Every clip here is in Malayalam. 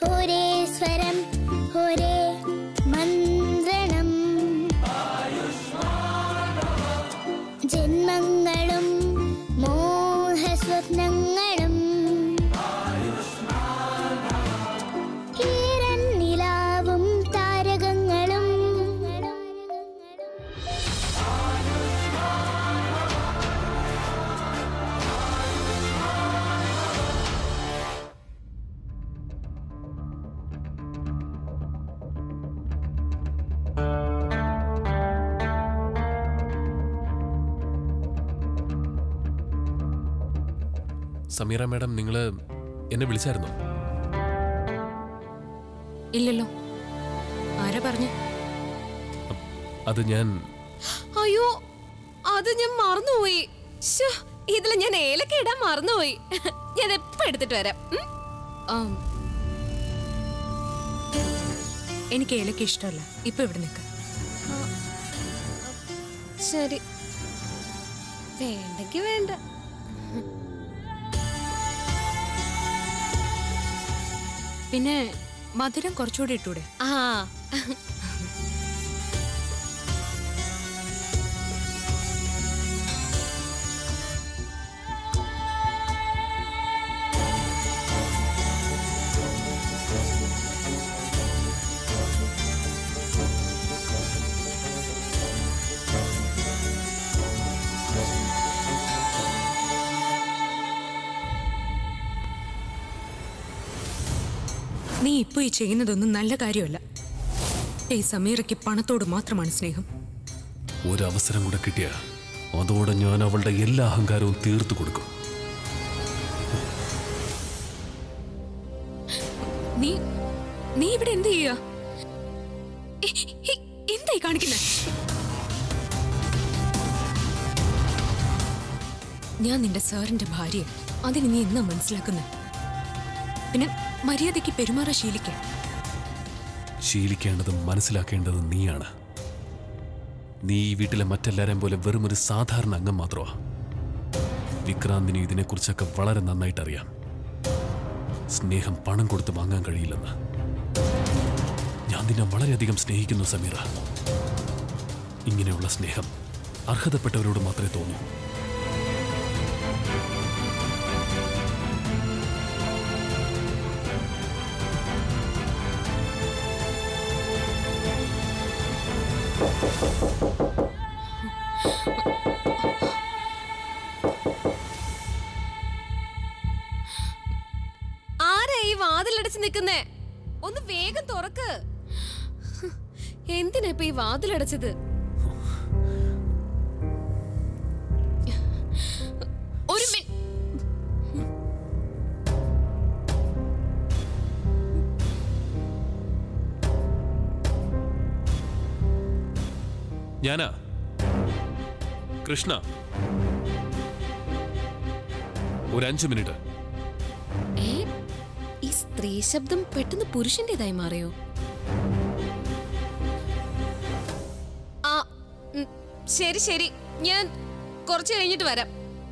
ഒരേ സ്വരം ഒരേ മന്ത്രണം ജന്മങ്ങളും മോഹസ്വപ്നങ്ങളും ഈരൻ നിലാവും താരകങ്ങളും സമീറ മാഡം നിങ്ങൾ എന്നെ വിളിച്ചായിരുന്നോ ഇല്ലല്ലോ ആരാ പറഞ്ഞു അത് ഞാൻ അയ്യോ അത് ഞാൻ മറന്നുപോയി ശ്ശോ, ഇതില് ഞാൻ ഏലക്ക ഇടാൻ മറന്നുപോയി ഞാൻ എപ്പോ എടുത്തിട്ട് വരാം ഉം? ആം. എനിക്ക് ഏലക്ക ഇഷ്ടമല്ല ഇപ്പൊ ഇവിടെ നിൽക്ക ശരി വേണ്ടെങ്കി വേണ്ട പിന്നെ മധുരം കുറച്ചുകൂടി ഇട്ടൂടെ ആ നീ ഇപ്പൊ ഈ ചെയ്യുന്നതൊന്നും നല്ല കാര്യമല്ല ഈ സമീറയ്ക്ക് പണത്തോട് മാത്രമാണ് സ്നേഹം ഒരവസരം കൂടെ കിട്ടിയ അതോടെ ഞാൻ അവളുടെ എല്ലാ അഹങ്കാരവും തീർത്തു കൊടുക്കും നീ നീ ഇവിടെ എന്ത് ചെയ്യാ എ- എ- എന്തായി കാണിക്കുന്നെ ഞാൻ നിന്റെ സാറിന്റെ ഭാര്യ അതിന് നീ എന്നാ മനസ്സിലാക്കുന്നത് പിന്നെ മര്യാദയ്ക്ക് പെരുമാറാൻ ശീലിക്കാം ശീലിക്കേണ്ടതും മനസ്സിലാക്കേണ്ടതും നീയാണ് നീ ഈ വീട്ടിലെ മറ്റെല്ലാരെയും പോലെ വെറും ഒരു സാധാരണ അംഗം മാത്രമാ വിക്രാന്തിന് ഇതിനെക്കുറിച്ചൊക്കെ വളരെ നന്നായിട്ട് അറിയാം സ്നേഹം പണം കൊടുത്ത് വാങ്ങാൻ കഴിയില്ലെന്ന് ഞാൻ നിന്നെ വളരെയധികം സ്നേഹിക്കുന്നു സമീറ ഇങ്ങനെയുള്ള സ്നേഹം അർഹതപ്പെട്ടവരോട് മാത്രമേ തോന്നൂ ആരാ ഈ വാതിലടച്ച് നിൽക്കുന്നേ ഒന്ന് വേഗം തുറക്ക് എന്തിനാ ഇപ്പൊ ഈ വാതിലടച്ചത് ഒരു മിനി- ഞാനാ കൃഷ്ണ ഒരു അഞ്ചു മിനിറ്റ് ഏ ഈ സ്ത്രീ ശബ്ദം പെട്ടെന്ന് പുരുഷന്റേതായി മാറിയോ ആ ഉം, ശരി ശരി ഞാൻ കുറച്ച് കഴിഞ്ഞിട്ട് വരാം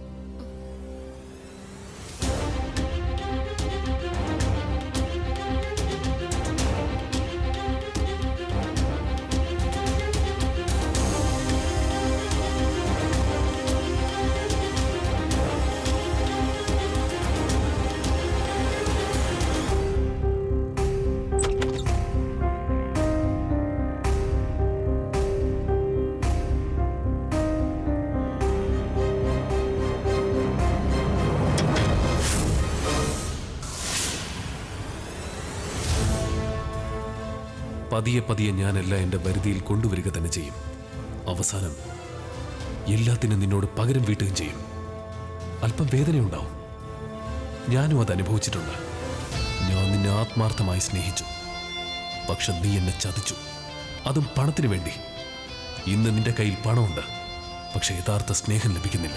പതിയെ പതിയെ ഞാനെല്ലാം എൻ്റെ വരുതിയിൽ കൊണ്ടുവരിക തന്നെ ചെയ്യും അവസാനം എല്ലാത്തിനും നിന്നോട് പകരം വീട്ടുകയും ചെയ്യും അല്പം വേദനയുണ്ടാവും ഞാനും അത് അനുഭവിച്ചിട്ടുണ്ട് ഞാൻ നിന്നെ ആത്മാർത്ഥമായി സ്നേഹിച്ചു പക്ഷെ നീ എന്നെ ചതിച്ചു അതും പണത്തിനു വേണ്ടി ഇന്ന് നിന്റെ കയ്യിൽ പണമുണ്ട് പക്ഷെ യഥാർത്ഥ സ്നേഹം ലഭിക്കുന്നില്ല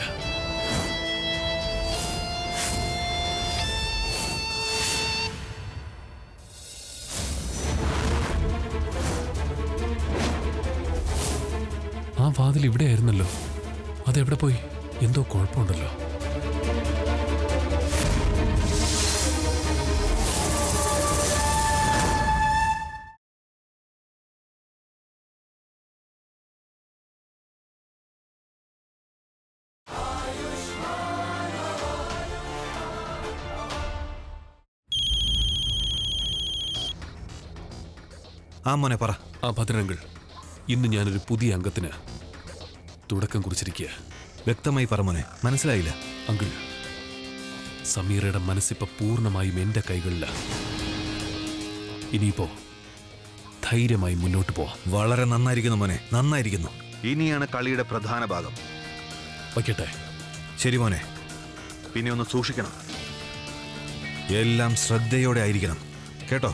ആ വാതിൽ ഇവിടെയായിരുന്നല്ലോ അതെവിടെ പോയി എന്തോ കുഴപ്പമുണ്ടല്ലോ ആ മോനെ പറ ആ ഭദ്രങ്ങൾ ഇന്ന് ഞാനൊരു പുതിയ അംഗത്തിന് തുടക്കം കുറിച്ചിരിക്കുക വ്യക്തമായി പറ മോനെ മനസ്സിലായില്ല അങ്കിൾ സമീറയുടെ മനസ്സിപ്പോ പൂർണ്ണമായും എന്റെ കൈകളില ഇനിയിപ്പോ ധൈര്യമായി മുന്നോട്ട് പോവാം വളരെ നന്നായിരിക്കുന്നു മോനെ നന്നായിരിക്കുന്നു ഇനിയാണ് കളിയുടെ പ്രധാന ഭാഗം വയ്ക്കട്ടെ ശരി മോനെ പിന്നെ ഒന്ന് സൂക്ഷിക്കണം എല്ലാം ശ്രദ്ധയോടെ ആയിരിക്കണം കേട്ടോ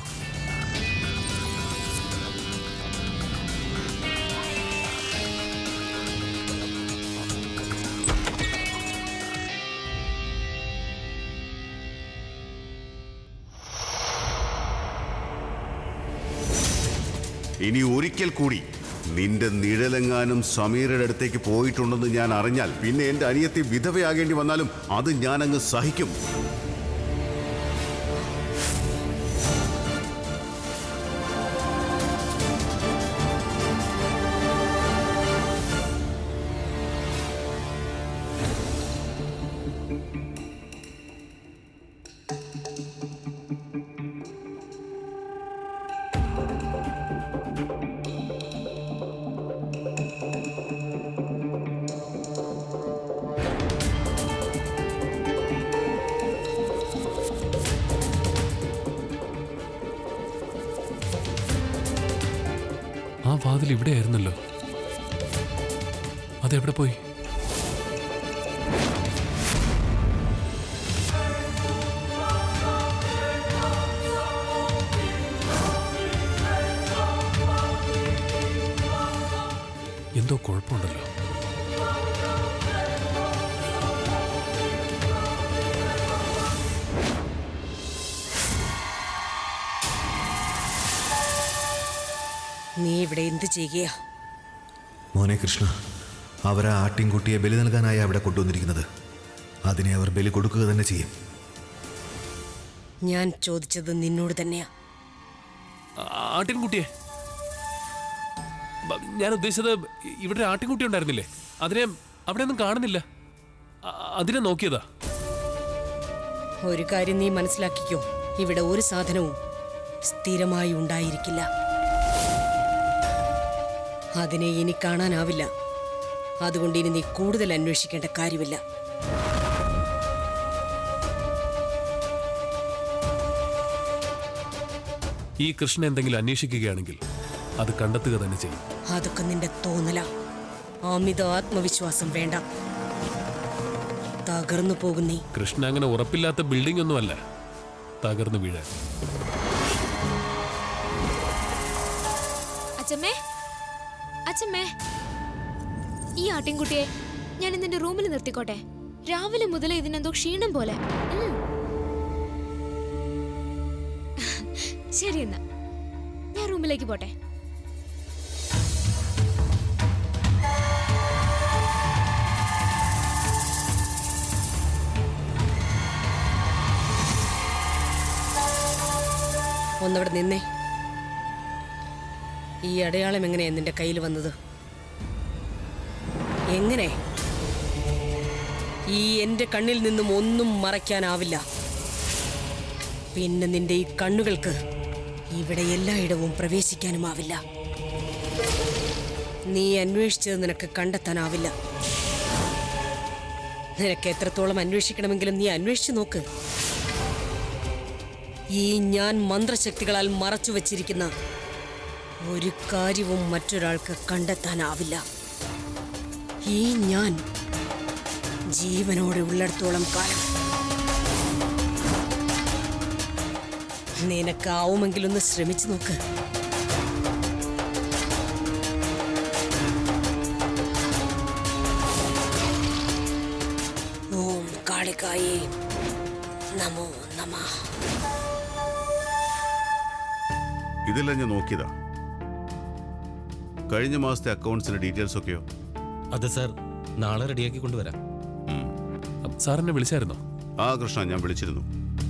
ഇനി ഒരിക്കൽ കൂടി നിന്റെ നിഴലെങ്ങാനും സമീറയുടെ അടുത്തേക്ക് പോയിട്ടുണ്ടെന്ന് ഞാൻ അറിഞ്ഞാൽ പിന്നെ എന്റെ അനിയത്തി വിധവയാകേണ്ടി വന്നാലും അത് ഞാൻ അങ്ങ് സഹിക്കും ആ വാതിൽ ഇവിടെയായിരുന്നല്ലോ അതെവിടെ പോയി എന്തോ കുഴപ്പമുണ്ടല്ലോ നീ ഇവിടെ എന്ത് ചെയ്യുകയാ മോനെ കൃഷ്ണ അവരാ ആട്ടിൻകുട്ടിയെ ബലി നൽകാനായി അവിടെ കൊണ്ടുവന്നിരിക്കുന്നത് അതിനെ അവർ ബലി കൊടുക്കുക തന്നെ ചെയ്യും ഞാൻ ചോദിച്ചത് നിന്നോട് തന്നെയാ ആ, ആട്ടിൻകുട്ടിയെ ബ- ഞാൻ ഉദ്ദേശിച്ചത് ഇവിടെ ഒരു ആട്ടിൻകുട്ടി ഉണ്ടായിരുന്നില്ലേ അതിനെ അവിടെ ഒന്നും കാണുന്നില്ല ആ, അതിനെ നോക്കിയതാ ഒരു കാര്യം നീ മനസ്സിലാക്കിക്കോ ഇവിടെ ഒരു സാധനവും സ്ഥിരമായി ഉണ്ടായിരിക്കില്ല അതിനെ ഇനി കാണാനാവില്ല അതുകൊണ്ട് ഇനി നീ കൂടുതൽ അന്വേഷിക്കേണ്ട കാര്യമില്ല ഈ കൃഷ്ണൻ എന്തെങ്കിലും അന്വേഷിക്കുകയാണെങ്കിൽ അത് കണ്ടെത്തുക തന്നെ ചെയ്യും അതൊക്കെ നിന്റെ തോന്നല അമിത ആത്മവിശ്വാസം വേണ്ട തകർന്നു പോകും നീ കൃഷ്ണ അങ്ങനെ ഉറപ്പില്ലാത്ത ബിൽഡിംഗ് ഒന്നുമല്ല തകർന്നു വീഴാൻ അച്ഛമ്മേ അച്ഛമ്മേ ഈ ആട്ടിൻകുട്ടിയെ ഞാൻ ഇന്നെന്റെ റൂമിൽ നിർത്തിക്കോട്ടെ രാവിലെ മുതൽ ഇതിനെന്തോ ക്ഷീണം പോലെ ഉം. ശരി എന്നാ ഞാൻ റൂമിലേക്ക് പോട്ടെ ഒന്നവിടെ നിന്നേ ഈ അടയാളം എങ്ങനെയാ നിന്റെ കയ്യിൽ വന്നത് എങ്ങനെ ഈ എന്റെ കണ്ണിൽ നിന്നും ഒന്നും മറയ്ക്കാനാവില്ല പിന്നെ നിന്റെ ഈ കണ്ണുകൾക്ക് ഇവിടെ എല്ലായിടവും പ്രവേശിക്കാനുമാവില്ല നീ അന്വേഷിച്ചത് നിനക്ക് കണ്ടെത്താനാവില്ല നിനക്ക് എത്രത്തോളം അന്വേഷിക്കണമെങ്കിലും നീ അന്വേഷിച്ചു നോക്ക് ഈ ഞാൻ മന്ത്രശക്തികളാൽ മറച്ചു വച്ചിരിക്കുന്ന ഒരു കാര്യവും മറ്റൊരാൾക്ക് കണ്ടെത്താനാവില്ല ഈ ഞാൻ ജീവനോടെ ഉള്ളിടത്തോളം കാലം നിനക്കാവുമെങ്കിലൊന്ന് ശ്രമിച്ചു നോക്ക് ഓം കാളികായേ നമോ നമഃ ഇതെല്ലാം ഞാൻ നോക്കിയതാ കഴിഞ്ഞ മാസത്തെ അക്കൗണ്ട്സിന്റെ ഡീറ്റെയിൽസ് ഒക്കെയോ അത് സാർ നാളെ റെഡിയാക്കി കൊണ്ടുവരാം സാറിനെ വിളിച്ചായിരുന്നോ ആ കൃഷ്ണ ഞാൻ വിളിച്ചിരുന്നു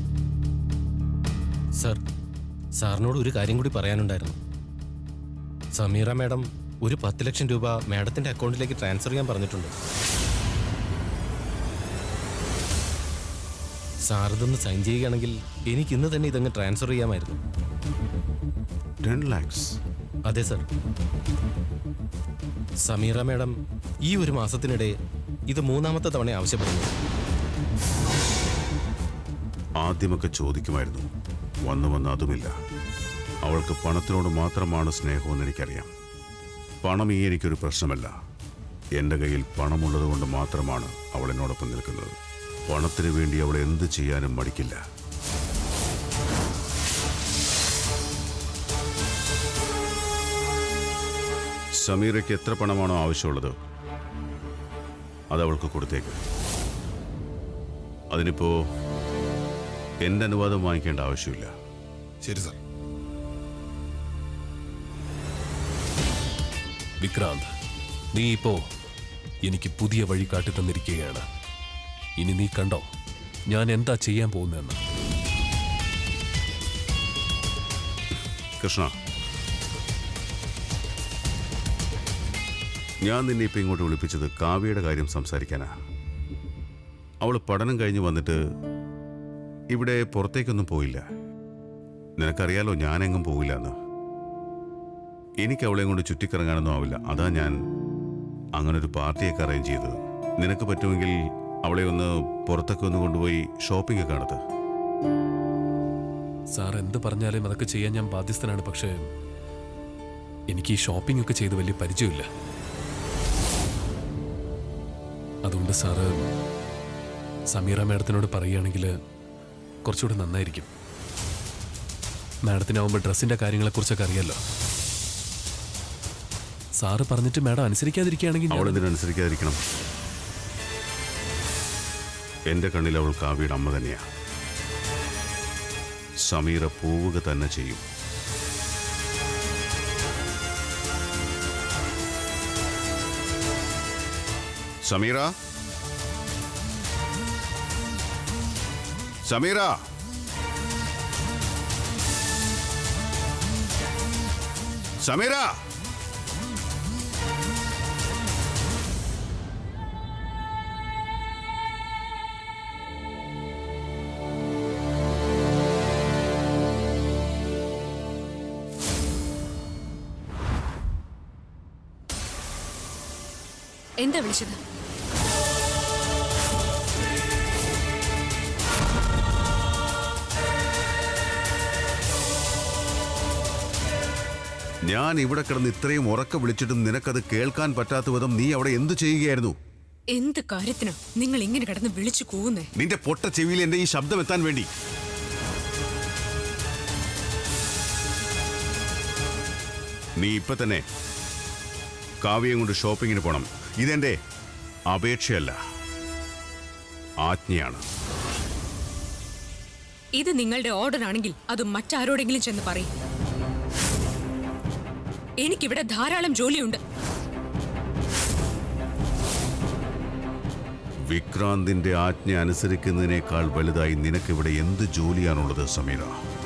സാർ സാറിനോട് ഒരു കാര്യം കൂടി പറയാനുണ്ടായിരുന്നു സമീറ മാഡം ഒരു പത്ത് ലക്ഷം രൂപ മാഡത്തിന്റെ അക്കൗണ്ടിലേക്ക് ട്രാൻസ്ഫർ ചെയ്യാൻ പറഞ്ഞിട്ടുണ്ട് സാർ ഇതൊന്ന് സൈൻ ചെയ്യുകയാണെങ്കിൽ എനിക്ക് ഇന്ന് തന്നെ ഇതങ്ങ് ട്രാൻസ്ഫർ ചെയ്യാമായിരുന്നു ടെൻ ലാക്സ് അതെ സർ സമീറ മാഡം ഈ ഒരു മാസത്തിനിടെ ഇത് മൂന്നാമത്തെ തവണ ആവശ്യപ്പെടുന്നു ആദ്യമൊക്കെ ചോദിക്കുമായിരുന്നു വന്നു വന്ന് അതുമില്ല അവൾക്ക് പണത്തിനോട് മാത്രമാണ് സ്നേഹമെന്ന് എനിക്കറിയാം പണം ഈ എനിക്കൊരു പ്രശ്നമല്ല എൻ്റെ കയ്യിൽ പണമുള്ളത് കൊണ്ട് മാത്രമാണ് അവൾ എന്നോടൊപ്പം നിൽക്കുന്നത് പണത്തിന് വേണ്ടി അവൾ എന്ത് ചെയ്യാനും മടിക്കില്ല സമീറയ്ക്ക് എത്ര പണമാണോ ആവശ്യമുള്ളത് അത് അവൾക്ക് കൊടുത്തേക്ക് അതിനിപ്പോ എന്റെ അനുവാദം വാങ്ങിക്കേണ്ട ആവശ്യമില്ല ശരി സാർ വിക്രാന്ത് നീ ഇപ്പോ എനിക്ക് പുതിയ വഴി കാട്ടി തന്നിരിക്കുകയാണ് ഇനി നീ കണ്ടോ ഞാൻ എന്താ ചെയ്യാൻ പോകുന്നതെന്ന് കൃഷ്ണ ഞാൻ നിന്നെ ഇപ്പൊ ഇങ്ങോട്ട് വിളിപ്പിച്ചത് കാവ്യയുടെ കാര്യം സംസാരിക്കാനാ അവൾ പഠനം കഴിഞ്ഞ് വന്നിട്ട് ഇവിടെ പുറത്തേക്കൊന്നും പോയില്ല നിനക്കറിയാലോ ഞാനെങ്ങും പോവില്ല എന്ന് എനിക്ക് അവളെ കൊണ്ട് ചുറ്റിക്കറങ്ങാനൊന്നും ആവില്ല അതാ ഞാൻ അങ്ങനെ ഒരു പാർട്ടിയൊക്കെ അറേഞ്ച് ചെയ്തത് നിനക്ക് പറ്റുമെങ്കിൽ അവളെ ഒന്ന് പുറത്തൊക്കെ ഒന്ന് കൊണ്ടുപോയി ഷോപ്പിംഗ് ഒക്കെ നടത്ത് സാർ എന്ത് പറഞ്ഞാലും അതൊക്കെ ചെയ്യാൻ ഞാൻ ബാധ്യസ്ഥനാണ് പക്ഷേ എനിക്ക് ഈ ഷോപ്പിംഗ് ഒക്കെ ചെയ്ത് വലിയ പരിചയമില്ല അതുകൊണ്ട് സാറ് സമീറ മാഡത്തിനോട് പറയുകയാണെങ്കിൽ കുറച്ചുകൂടെ നന്നായിരിക്കും മാഡത്തിനാവുമ്പോൾ ഡ്രസ്സിൻ്റെ കാര്യങ്ങളെക്കുറിച്ചൊക്കെ അറിയാലോ സാറ് പറഞ്ഞിട്ട് മാഡം അനുസരിക്കാതിരിക്കുകയാണെങ്കിൽ അവൾ ഞാൻ- ഇതിനനുസരിക്കാതിരിക്കണം എന്റെ കണ്ണിൽ അവൾ കാവ്യയുടെ അമ്മ തന്നെയാ സമീറ പോവുക തന്നെ ചെയ്യും സമീറ സമീറ സമീറ എന്താ വിളിച്ചത് ഞാൻ ഇവിടെ കിടന്ന് ഇത്രയും ഉറക്ക വിളിച്ചിട്ടും നിനക്കത് കേൾക്കാൻ പറ്റാത്ത വിധം നീ അവിടെ എന്ത് ചെയ്യുകയായിരുന്നു എന്ത് കാര്യത്തിനാ നിങ്ങൾ ഇങ്ങനെ കിടന്ന് വിളിച്ചു കൂവുന്നേ നിന്റെ പൊട്ട ചെവിയിൽ എന്റെ ഈ ശബ്ദം എത്താൻ വേണ്ടി നീ ഇപ്പൊ തന്നെ കാവ്യം കൊണ്ട് ഷോപ്പിങ്ങിന് പോണം ഇതെന്റെ അപേക്ഷയല്ല ആജ്ഞയാണ് ഇത് നിങ്ങളുടെ ഓർഡർ ആണെങ്കിൽ അത് മറ്റാരോടെങ്കിലും ചെന്ന് പറയും എനിക്കിവിടെ ധാരാളം ജോലിയുണ്ട് വിക്രാന്തിന്റെ ആജ്ഞ അനുസരിക്കുന്നതിനേക്കാൾ വലുതായി നിനക്കിവിടെ എന്ത് ജോലിയാണുള്ളത് സമീറ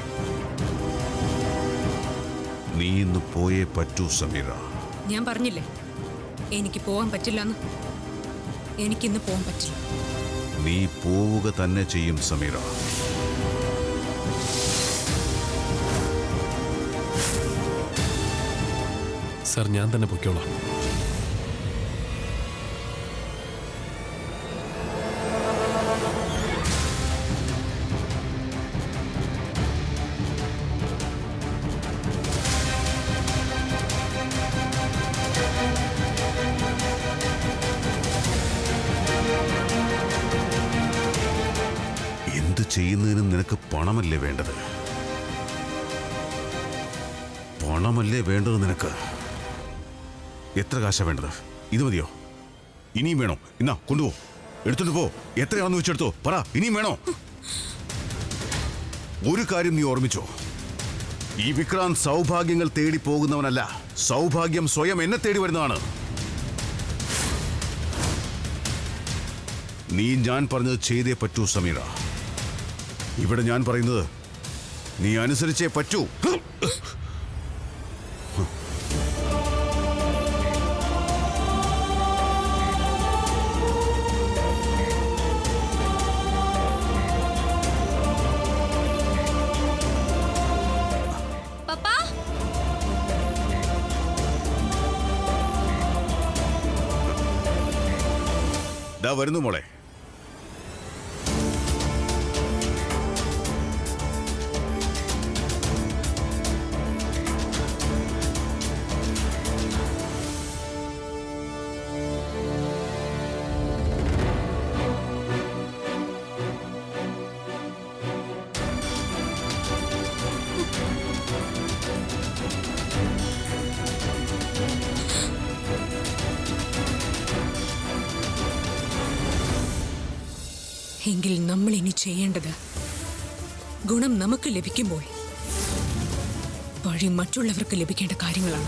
നീ ഇന്ന് പോയേ പറ്റൂ സമീറ ഞാൻ പറഞ്ഞില്ലേ എനിക്ക് പോവാൻ പറ്റില്ലെന്ന് എനിക്കിന്ന് പോവാൻ പറ്റില്ല നീ പോവുക തന്നെ ചെയ്യും സമീറ സാർ ഞാൻ തന്നെ പൊയ്ക്കോളാം എന്ത് ചെയ്യുന്നതിനും നിനക്ക് പണമല്ലേ വേണ്ടത് പണമല്ലേ വേണ്ടത് നിനക്ക് എത്ര കാശാ വേണ്ടത് ഇത് മതിയോ ഇനിയും വേണോ ഇന്നാ കൊണ്ടുപോ എടുത്തോണ്ട് പോ എത്രയാണെന്ന് വെച്ചെടുത്തോ പറ ഇനിയും വേണോ ഒരു കാര്യം നീ ഓർമ്മിച്ചോ ഈ വിക്രാന്ത് സൗഭാഗ്യങ്ങൾ തേടി പോകുന്നവനല്ല സൗഭാഗ്യം സ്വയം എന്നെ തേടി വരുന്നതാണ് നീ ഞാൻ പറഞ്ഞത് ചെയ്തേ പറ്റൂ സമീറ ഇവിടെ ഞാൻ പറയുന്നത് നീ അനുസരിച്ചേ പറ്റൂ പപ്പാ ദാ വരുന്നു മോളെ എങ്കിൽ നമ്മൾ ഇനി ചെയ്യേണ്ടത് ഗുണം നമുക്ക് ലഭിക്കുമ്പോൾ വഴി മറ്റുള്ളവർക്ക് ലഭിക്കേണ്ട കാര്യങ്ങളാണ്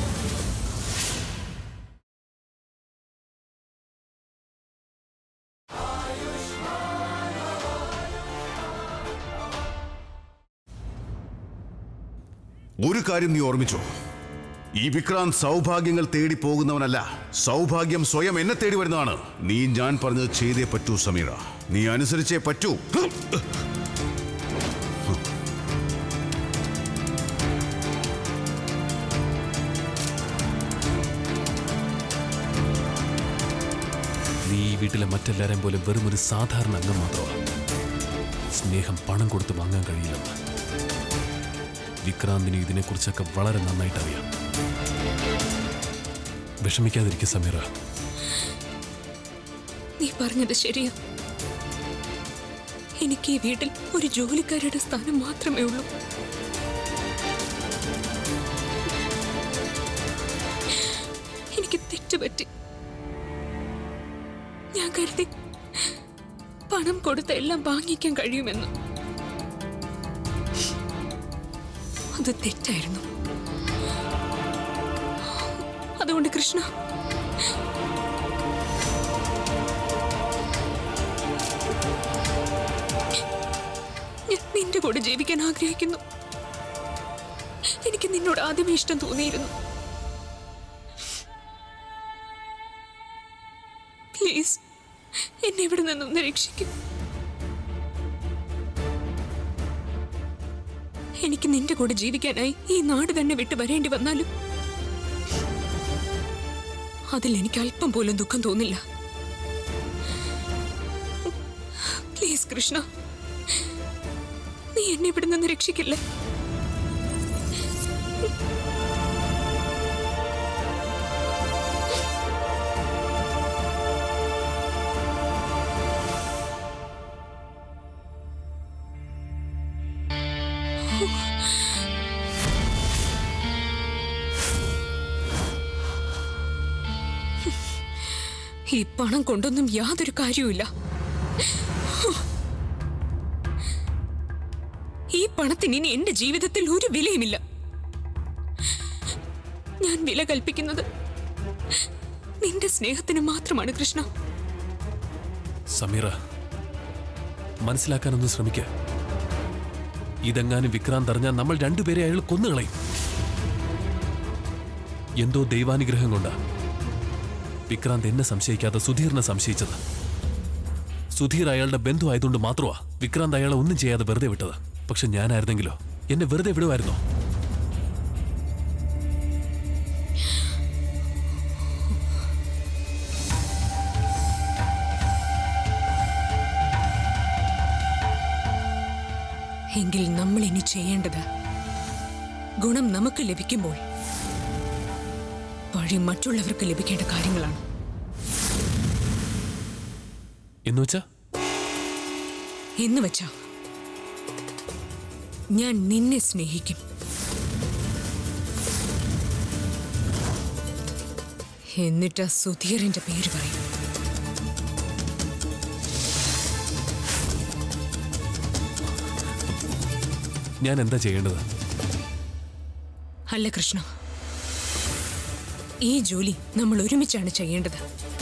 ഒരു കാര്യം നീ ഓർമ്മിച്ചോ ഈ വിക്രാന്ത് സൗഭാഗ്യങ്ങൾ തേടി പോകുന്നവനല്ല സൗഭാഗ്യം സ്വയം എന്നെ തേടി വരുന്നതാണ് നീ ഞാൻ പറഞ്ഞത് ചെയ്തേ പറ്റൂ സമീറ നീ അനുസരിച്ചേ പറ്റൂ നീ ഈ വീട്ടിലെ മറ്റെല്ലാരെയും പോലെ വെറും ഒരു സാധാരണ അംഗം മാത്രമാണ് സ്നേഹം പണം കൊടുത്ത് വാങ്ങാൻ കഴിയില്ലെന്ന് വിക്രാന്തിന് ഇതിനെക്കുറിച്ചൊക്കെ വളരെ നന്നായിട്ട് അറിയാം വിഷമിക്കാതിരിക്കും സമീറ നീ പറഞ്ഞത് ശരിയാ എനിക്ക് ഈ വീട്ടിൽ ഒരു ജോലിക്കാരുടെ സ്ഥാനം മാത്രമേ ഉള്ളൂ എനിക്ക് തെറ്റുപറ്റി ഞാൻ കരുതി പണം കൊടുത്ത് എല്ലാം വാങ്ങിക്കാൻ കഴിയുമെന്ന് അത് തെറ്റായിരുന്നു അതുകൊണ്ട് കൃഷ്ണ ഞാൻ നിന്റെ കൂടെ ജീവിക്കാൻ ആഗ്രഹിക്കുന്നു എനിക്ക് നിന്നോട് ആദ്യമേ ഇഷ്ടം തോന്നിയിരുന്നു പ്ലീസ് എന്നെ ഇവിടെ നിന്നൊന്ന് രക്ഷിക്കും എനിക്ക് നിന്റെ കൂടെ ജീവിക്കാനായി ഈ നാട് തന്നെ വിട്ടു വരേണ്ടി വന്നാലും അതിൽ എനിക്ക് അല്പം പോലും ദുഃഖം തോന്നില്ല പ്ലീസ് കൃഷ്ണ നീ എന്നെ ഇവിടെ നിന്ന് രക്ഷിക്കില്ലേ ഈ പണം കൊണ്ടൊന്നും യാതൊരു കാര്യവുമില്ല ഈ പണത്തിന് ഇനി എന്റെ ജീവിതത്തിൽ ഒരു വിലയുമില്ല ഞാൻ വില കൽപ്പിക്കുന്നത് നിന്റെ സ്നേഹത്തിന് മാത്രമാണ് കൃഷ്ണ സമീറ മനസ്സിലാക്കാനൊന്ന് ശ്രമിക്ക ഇതെങ്ങാനും വിക്രാന്ത് അറിഞ്ഞാൽ നമ്മൾ രണ്ടുപേരെ അയാൾ കൊന്നുകളയും എന്തോ ദൈവാനുഗ്രഹം കൊണ്ടാ വിക്രാന്ത് എന്നെ സംശയിക്കാതെ സുധീറിനെ സംശയിച്ചത് സുധീർ അയാളുടെ ബന്ധു ആയതുകൊണ്ട് മാത്രമാ വിക്രാന്ത് അയാളെ ഒന്നും ചെയ്യാതെ വെറുതെ വിട്ടത് പക്ഷെ ഞാനായിരുന്നെങ്കിലോ എന്നെ വെറുതെ വിടുമായിരുന്നോ എങ്കിൽ നമ്മൾ ഇനി ചെയ്യേണ്ടത് ഗുണം നമുക്ക് ലഭിക്കുമ്പോൾ വഴി മറ്റുള്ളവർക്ക് ലഭിക്കേണ്ട കാര്യങ്ങളാണ് എന്നുവെച്ചാ എന്ന് വെച്ചാ ഞാൻ നിന്നെ സ്നേഹിക്കും എന്നിട്ട് ആ സുധീറിന്റെ പേര് പറയും ഞാൻ എന്താ ചെയ്യേണ്ടത് അല്ല കൃഷ്ണ ഈ ജോലി നമ്മൾ ഒരുമിച്ചാണ് ചെയ്യേണ്ടത്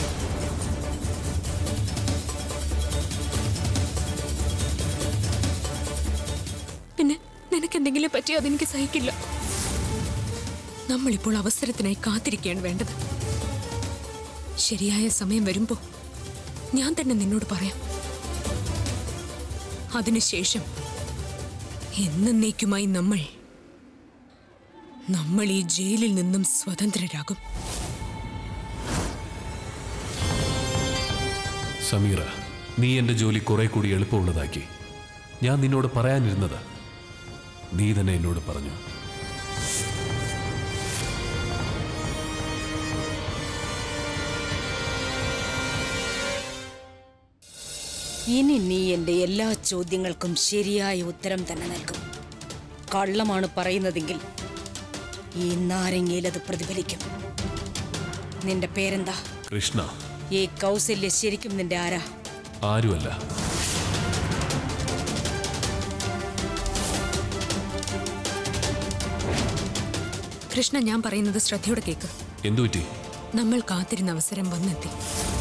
പിന്നെ നിനക്ക് എന്തെങ്കിലും പറ്റിയോ അതെനിക്ക് സഹിക്കില്ല നമ്മളിപ്പോൾ അവസരത്തിനായി കാത്തിരിക്കുകയാണ് വേണ്ടത് ശരിയായ സമയം വരുമ്പോ ഞാൻ തന്നെ നിന്നോട് പറയാം അതിനുശേഷം എന്നേക്കുമായി നമ്മൾ നമ്മൾ ഈ ജയിലിൽ നിന്നും സ്വതന്ത്രരാകും സമീറ നീ എന്റെ ജോലി കുറെ കൂടി എളുപ്പമുള്ളതാക്കി ഞാൻ നിന്നോട് പറയാനിരുന്നത് നീ തന്നെ എന്നോട് പറഞ്ഞു ഇനി നീ എന്റെ എല്ലാ ചോദ്യങ്ങൾക്കും ശരിയായ ഉത്തരം തന്നെ നൽകും കള്ളമാണ് പറയുന്നതെങ്കിൽ ഈ നാരങ്ങയിൽ അത് പ്രതിഫലിക്കും നിന്റെ പേരെന്താ കൃഷ്ണ ഈ കൗസല്യ ശരിക്കും നിന്റെ ആരാ ആരുമല്ല കൃഷ്ണ ഞാൻ പറയുന്നത് ശ്രദ്ധയോടെ കേക്ക് എന്തുപറ്റി നമ്മൾ കാത്തിരുന്ന അവസരം വന്നെത്തി